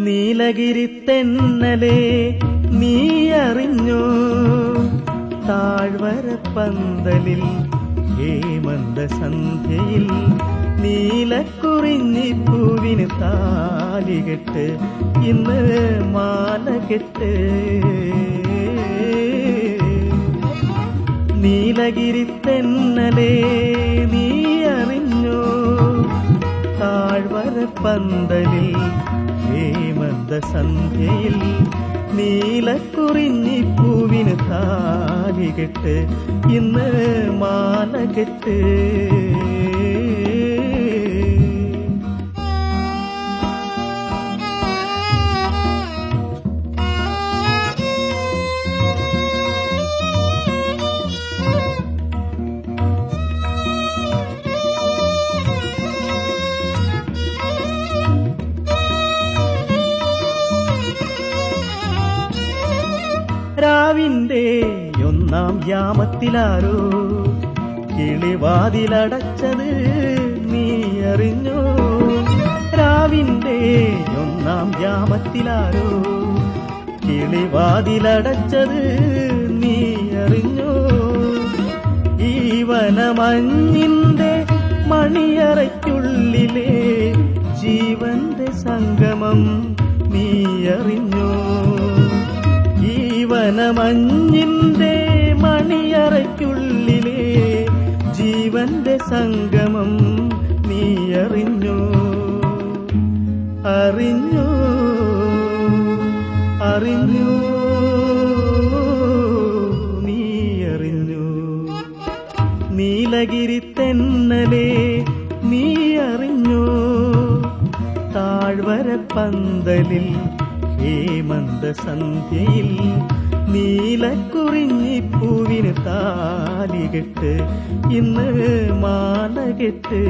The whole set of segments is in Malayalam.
നീലഗിരി തെന്നലെ നീ അറിഞ്ഞോ താഴ്വര പന്തലിൽ ഹേമന്ത സന്ധ്യയിൽ നീലക്കുറിഞ്ഞി പൂവിന് താലികെട്ട് ഇന്ന് മാലകെട്ട് നീലഗിരി തെന്നലെ നീ അറിഞ്ഞോ താഴ്വര പന്തലിൽ ഹേമന്ത സന്ധ്യയിൽ നീലക്കുറിഞ്ഞി പൂവിന് താലികെട്ട് ഇന്ന് മാലകെട്ട് രാവിന്റെ ഒന്നാം യാമത്തിലാരോ കിളിവാതിലടച്ചത് നീ അറിഞ്ഞോ രാവിന്റെ ഒന്നാം യാമത്തിലാരോ കിളിവാതിലടച്ചത് നീ അറിഞ്ഞോ ഈ വനമഞ്ഞിന്റെ മണിയറയ്ക്കുള്ളിലെ ജീവന്റെ സംഗമം നീ അറിഞ്ഞോ ഈ വനമഞ്ഞിന്റെ മണിയറയ്ക്കുള്ളിലെ ജീവന്റെ സംഗമം നീ അറിഞ്ഞോ അറിഞ്ഞോ അറിഞ്ഞോ നീ അറിഞ്ഞോ നീലഗിരി തെന്നലെ നീ അറിഞ്ഞോ താഴ്വര പന്തലിൽ ഹേമന്ത സന്ധ്യയിൽ നീലക്കുറിഞ്ഞി പൂവിന് താലികെട്ട് ഇന്ന് മാലകെട്ട്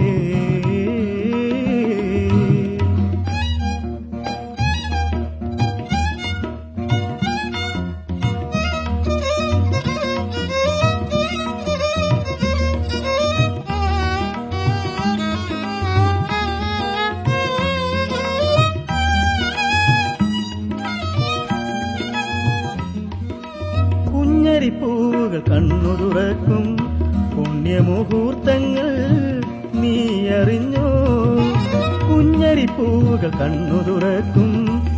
കുഞ്ഞരിപ്പൂവുകൾ കണ്ണു തുറക്കും പുണ്യമുഹൂർത്തങ്ങൾ നീ അറിഞ്ഞോ കുഞ്ഞരിപ്പൂവുകൾ കണ്ണു തുറക്കും